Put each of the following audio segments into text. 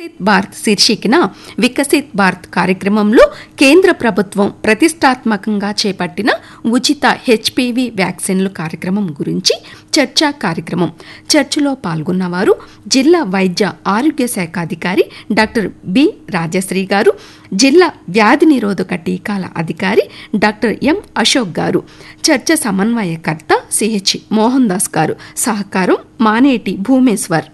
వికసిత్ భారత్ శీర్షికన వికసిత్ భారత్ కార్యక్రమంలో కేంద్ర ప్రభుత్వం ప్రతిష్టాత్మకంగా చేపట్టిన ఉచిత హెచ్పివి వ్యాక్సిన్లు కార్యక్రమం గురించి చర్చా కార్యక్రమం చర్చలో పాల్గొన్నవారు జిల్లా వైద్య ఆరోగ్య శాఖ అధికారి డాక్టర్ బి రాజశ్రీ గారు జిల్లా వ్యాధి నిరోధక టీకాల అధికారి డాక్టర్ ఎం అశోక్ గారు చర్చ సమన్వయకర్త సిహెచ్ మోహన్ దాస్ గారు సహకారం మానేటి భూమేశ్వర్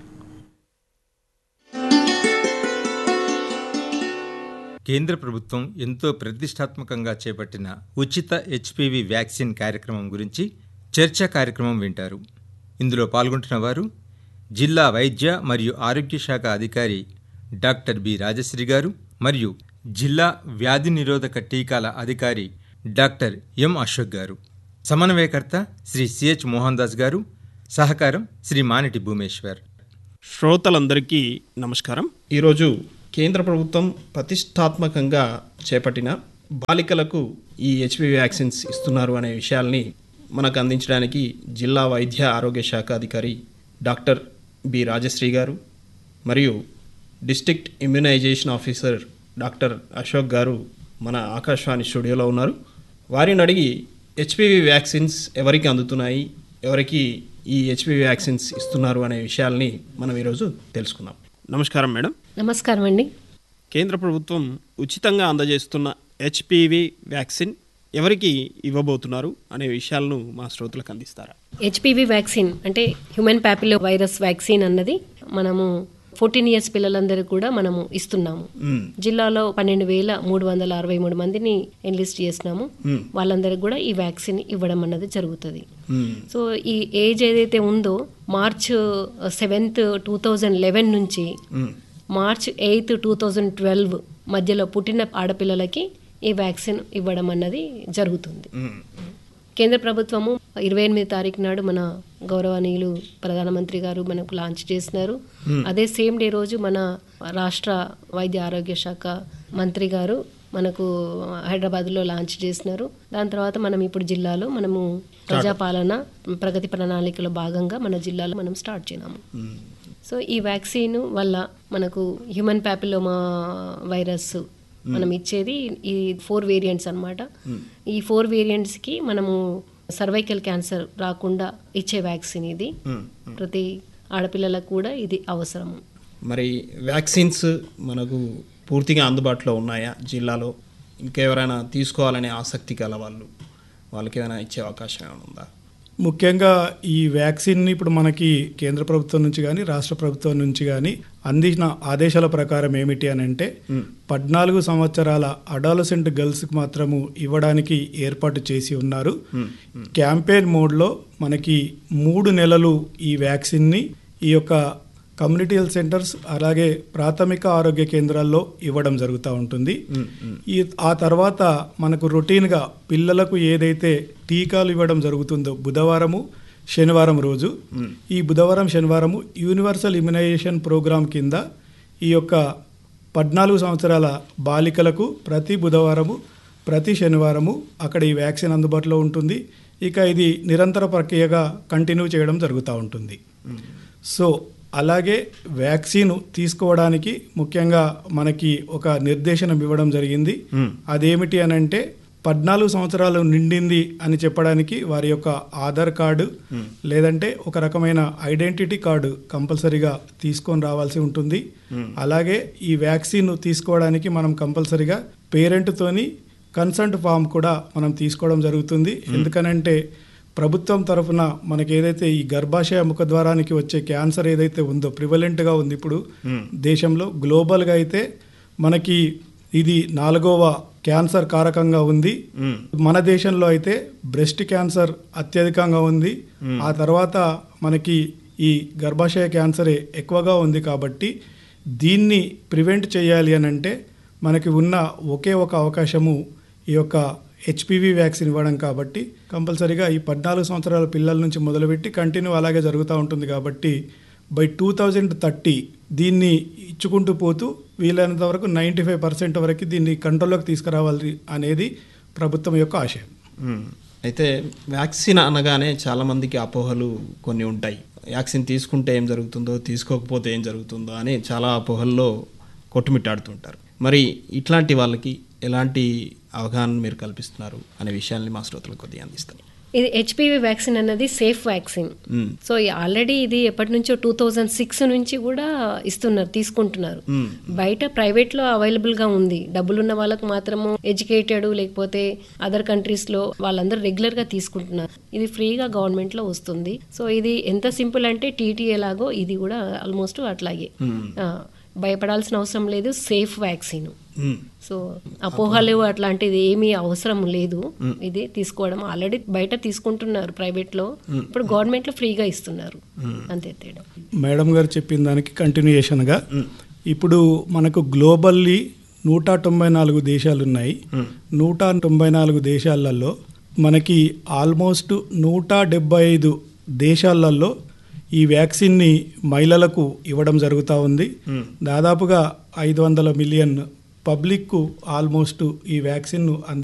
కేంద్ర ప్రభుత్వం ఎంతో ప్రతిష్టాత్మకంగా చేపట్టిన ఉచిత హెచ్పివి వ్యాక్సిన్ కార్యక్రమం గురించి చర్చా కార్యక్రమం వింటారు ఇందులో పాల్గొంటున్న వారు జిల్లా వైద్య మరియు ఆరోగ్య శాఖ అధికారి డాక్టర్ బి రాజశ్రీ గారు మరియు జిల్లా వ్యాధి నిరోధక టీకాల అధికారి డాక్టర్ ఎం అశోక్ గారు సమన్వయకర్త శ్రీ సిహెచ్ మోహన్ దాస్ గారు సహకారం శ్రీ మానిటి భూమేశ్వర్ శ్రోతలందరికీ నమస్కారం ఈరోజు కేంద్ర ప్రభుత్వం ప్రతిష్టాత్మకంగా చేపట్టిన బాలికలకు ఈ హెచ్పి వ్యాక్సిన్స్ ఇస్తున్నారు అనే విషయాల్ని మనకు అందించడానికి జిల్లా వైద్య ఆరోగ్య శాఖ అధికారి డాక్టర్ బి రాజశ్రీ గారు మరియు district immunisation officer doctor Ashok గారు మన ఆకాశవాణి స్టూడియోలో ఉన్నారు వారిని అడిగి హెచ్పివి వ్యాక్సిన్స్ ఎవరికి అందుతున్నాయి ఎవరికి ఈ హెచ్పివి వ్యాక్సిన్స్ ఇస్తున్నారు అనే విషయాల్ని మనం ఈరోజు తెలుసుకుందాం నమస్కారం మేడం నమస్కారం అండి కేంద్ర ప్రభుత్వం ఉచితంగా అందజేస్తున్న హెచ్పివి వ్యాక్సిన్ ఎవరికి ఇవ్వబోతున్నారు అనే విషయాలను మా శ్రోతలకు అందిస్తారా హెచ్పివి వ్యాక్సిన్ అంటే హ్యూమన్ ప్యాపిలో వైరస్ వ్యాక్సిన్ అన్నది మనము ఫోర్టీన్ ఇయర్స్ పిల్లలందరికీ కూడా మనము ఇస్తున్నాము జిల్లాలో పన్నెండు వేల మూడు వందల అరవై మూడు మందిని ఎన్లిస్ట్ చేసినాము వాళ్ళందరికీ కూడా ఈ వ్యాక్సిన్ ఇవ్వడం అన్నది జరుగుతుంది సో ఈ ఏజ్ ఏదైతే ఉందో March seventh two thousand eleven నుంచి March eighth two thousand twelve మధ్యలో పుట్టిన ఆడపిల్లలకి ఈ వ్యాక్సిన్ ఇవ్వడం అన్నది జరుగుతుంది కేంద్ర ప్రభుత్వము ఇరవై ఎనిమిది తారీఖు నాడు మన గౌరవనీయులు ప్రధానమంత్రి గారు మనకు లాంచ్ చేసినారు అదే సేమ్ డే రోజు మన రాష్ట్ర వైద్య ఆరోగ్య శాఖ మంత్రి గారు మనకు హైదరాబాద్లో లాంచ్ చేసినారు దాని తర్వాత మనం ఇప్పుడు జిల్లాలో మనము ప్రజాపాలన ప్రగతి ప్రణాళికలో భాగంగా మన జిల్లాలో మనం స్టార్ట్ చేసినాము సో ఈ వ్యాక్సిన్ వల్ల మనకు హ్యూమన్ ప్యాపిలోమా వైరస్ మనం ఇచ్చేది ఈ ఫోర్ వేరియంట్స్ అన్నమాట ఈ ఫోర్ వేరియంట్స్కి మనము సర్వైకల్ క్యాన్సర్ రాకుండా ఇచ్చే వ్యాక్సిన్ ఇది ప్రతి ఆడపిల్లలకు కూడా ఇది అవసరము మరి వ్యాక్సిన్స్ మనకు పూర్తిగా అందుబాటులో ఉన్నాయా జిల్లాలో ఇంకెవరైనా తీసుకోవాలనే ఆసక్తి గల వాళ్ళు వాళ్ళకి ఏమైనా ఇచ్చే అవకాశం ఏమైనా ఉందా ముఖ్యంగా ఈ వ్యాక్సిన్ ఇప్పుడు మనకి కేంద్ర ప్రభుత్వం నుంచి కానీ రాష్ట్ర ప్రభుత్వం నుంచి కానీ అందించిన ఆదేశాల ప్రకారం ఏమిటి అని అంటే పద్నాలుగు సంవత్సరాల అడాలసెంట్ గర్ల్స్కి మాత్రము ఇవ్వడానికి ఏర్పాటు చేసి ఉన్నారు క్యాంపెయిన్ మోడ్లో మనకి మూడు నెలలు ఈ వ్యాక్సిన్ని ఈ యొక్క కమ్యూనిటీ హెల్త్ సెంటర్స్ అలాగే ప్రాథమిక ఆరోగ్య కేంద్రాల్లో ఇవ్వడం జరుగుతూ ఉంటుంది ఈ ఆ తర్వాత మనకు రొటీన్గా పిల్లలకు ఏదైతే టీకాలు ఇవ్వడం జరుగుతుందో బుధవారము శనివారం రోజు ఈ బుధవారం శనివారము యూనివర్సల్ ఇమ్యునైజేషన్ ప్రోగ్రాం కింద ఈ యొక్క పద్నాలుగు సంవత్సరాల బాలికలకు ప్రతి బుధవారము ప్రతి శనివారము అక్కడ ఈ వ్యాక్సిన్ అందుబాటులో ఉంటుంది ఇక ఇది నిరంతర ప్రక్రియగా కంటిన్యూ చేయడం జరుగుతూ ఉంటుంది సో అలాగే వ్యాక్సిన్ తీసుకోవడానికి ముఖ్యంగా మనకి ఒక నిర్దేశనం ఇవ్వడం జరిగింది అదేమిటి అని అంటే పద్నాలుగు సంవత్సరాలు నిండింది అని చెప్పడానికి వారి యొక్క ఆధార్ కార్డు లేదంటే ఒక రకమైన ఐడెంటిటీ కార్డు కంపల్సరీగా తీసుకొని రావాల్సి ఉంటుంది అలాగే ఈ వ్యాక్సిన్ తీసుకోవడానికి మనం కంపల్సరీగా పేరెంట్తోని కన్సల్ట్ ఫామ్ కూడా మనం తీసుకోవడం జరుగుతుంది ఎందుకనంటే ప్రభుత్వం తరఫున మనకి ఏదైతే ఈ గర్భాశయ ముఖద్వారానికి వచ్చే క్యాన్సర్ ఏదైతే ఉందో ప్రివలెంట్గా ఉంది ఇప్పుడు దేశంలో గ్లోబల్గా అయితే మనకి ఇది నాలుగవ క్యాన్సర్ కారకంగా ఉంది మన దేశంలో అయితే బ్రెస్ట్ క్యాన్సర్ అత్యధికంగా ఉంది ఆ తర్వాత మనకి ఈ గర్భాశయ క్యాన్సరే ఎక్కువగా ఉంది కాబట్టి దీన్ని ప్రివెంట్ చేయాలి అని అంటే మనకి ఉన్న ఒకే ఒక అవకాశము ఈ యొక్క హెచ్పివి వ్యాక్సిన్ ఇవ్వడం కాబట్టి కంపల్సరీగా ఈ పద్నాలుగు సంవత్సరాల పిల్లల నుంచి మొదలుపెట్టి కంటిన్యూ అలాగే జరుగుతూ ఉంటుంది కాబట్టి బై టూ థౌజండ్ థర్టీ దీన్ని ఇచ్చుకుంటూ పోతూ వీలైనంత వరకు నైంటీ ఫైవ్ పర్సెంట్ వరకు దీన్ని కంట్రోల్లోకి తీసుకురావాలి అనేది ప్రభుత్వం యొక్క ఆశయం అయితే వ్యాక్సిన్ అనగానే చాలామందికి అపోహలు కొన్ని ఉంటాయి వ్యాక్సిన్ తీసుకుంటే ఏం జరుగుతుందో తీసుకోకపోతే ఏం జరుగుతుందో అని చాలా అపోహల్లో కొట్టుమిట్టాడుతుంటారు మరి ఇట్లాంటి వాళ్ళకి ఎలాంటి అవగాహన మీరు కల్పిస్తున్నారు అనే విషయాల్ని మా శ్రోతలకు కొద్దిగా అందిస్తారు ఇది హెచ్పివి వ్యాక్సిన్ అన్నది safe vaccine hmm. So already ఇది ఎప్పటి నుంచో టూ థౌజండ్ సిక్స్ నుంచి కూడా ఇస్తున్నారు తీసుకుంటున్నారు మ్మ్. బయట ప్రైవేట్ లో అవైలబుల్ గా ఉంది డబ్బులున్న వాళ్ళకు మాత్రము ఎడ్యుకేటెడ్ లేకపోతే అదర్ కంట్రీస్ లో వాళ్ళందరూ రెగ్యులర్ గా తీసుకుంటున్నారు ఇది ఫ్రీగా గవర్నమెంట్ లో వస్తుంది సో ఇది ఎంత సింపుల్ అంటే టీటీ ఎలాగో ఇది కూడా ఆల్మోస్ట్ అట్లాగే ఆ, భయపడాల్సిన అవసరం లేదు సేఫ్ వ్యాక్సిన్ మ్మ్. సో అపోహలు అట్లాంటిది ఏమీ అవసరం లేదు ఇది తీసుకోవడం ఆల్రెడీ బయట తీసుకుంటున్నారు ప్రైవేట్ లో ఇప్పుడు గవర్నమెంట్ లో ఫ్రీగా ఇస్తున్నారు అంతే తేడా మేడం గారు చెప్పిన దానికి కంటిన్యూయేషన్గా ఇప్పుడు మనకు గ్లోబల్లీ నూట తొంభై నాలుగు దేశాలు ఉన్నాయి నూట తొంభై నాలుగు దేశాలలో మనకి ఆల్మోస్ట్ నూట డెబ్బై ఐదు దేశాలలో ఈ వ్యాక్సిన్ని మహిళలకు ఇవ్వడం జరుగుతూ ఉంది దాదాపుగా ఐదు వందల మిలియన్ పబ్లిక్కు ఆల్మోస్ట్ ఈ వ్యాక్సిన్ను అంది